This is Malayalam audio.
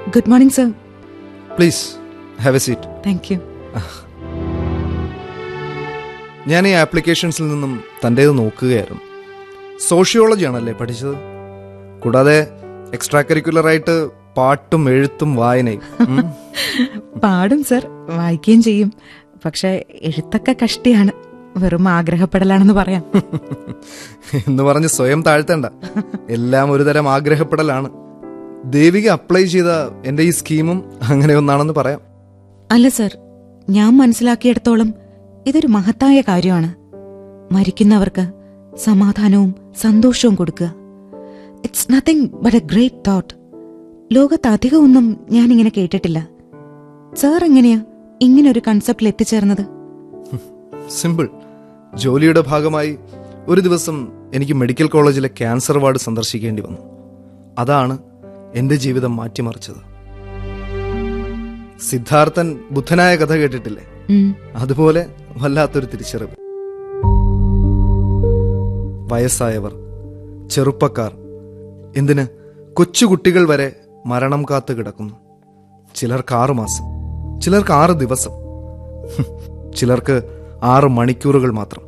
Good morning sir please have a seat thank you ഞാൻ ഈ ആപ്ലിക്കേഷൻസിൽ നിന്നും തൻ്റേത് നോക്കുകയായിരുന്നു സോഷ്യോളജി ആണല്ലേ പഠിച്ചത് കൂടാതെ എക്സ്ട്രാ കരിക്കുലറായിട്ട് പാട്ടും എഴുത്തും വായനയും ഉം. പാടും സർ വായിക്കുകയും ചെയ്യും പക്ഷെ എഴുത്തൊക്കെ കഷ്ടിയാണ് വെറും ആഗ്രഹപ്പെടലാണെന്ന് പറയാം എന്ന് പറഞ്ഞ് സ്വയം താഴ്ത്തണ്ട എല്ലാം ഒരുതരം ആഗ്രഹപ്പെടലാണ് ദേവിക അപ്ലൈ ചെയ്ത എൻ്റെ ഈ സ്കീമും അങ്ങനെ ഒന്നാണെന്ന് പറയാം അല്ല സർ ഞാൻ മനസ്സിലാക്കിയിടത്തോളം ഇതൊരു മഹത്തായ കാര്യമാണ് മരിക്കുന്നവർക്ക് സമാധാനവും സന്തോഷവും കൊടുക്കുക it's nothing but a great thought ലോകത്ത് അധികമൊന്നും ഞാനിങ്ങനെ കേട്ടിട്ടില്ല സാർ എങ്ങനെയാ ഇങ്ങനെ ഒരു കൺസെപ്റ്റിൽ എത്തിച്ചേർന്നത് സിമ്പിൾ ജോലിയുടെ ഭാഗമായി ഒരു ദിവസം എനിക്ക് മെഡിക്കൽ കോളേജിലെ ക്യാൻസർ വാർഡ് സന്ദർശിക്കേണ്ടി വന്നു അതാണ് എൻ്റെ ജീവിതം മാറ്റിമറിച്ചത് സിദ്ധാർത്ഥൻ ബുദ്ധനായ കഥ കേട്ടിട്ടില്ലേ ഉം, അതുപോലെ വല്ലാത്തൊരു തിരിച്ചറിവ് വയസ്സായവർ ചെറുപ്പക്കാർ എന്തിന് കൊച്ചുകുട്ടികൾ വരെ മരണം കാത്തു കിടക്കുന്നു ചിലർക്ക് ആറു മാസം ചിലർക്ക് ആറ് ദിവസം ഹും, ചിലർക്ക് ആറ് മണിക്കൂറുകൾ മാത്രം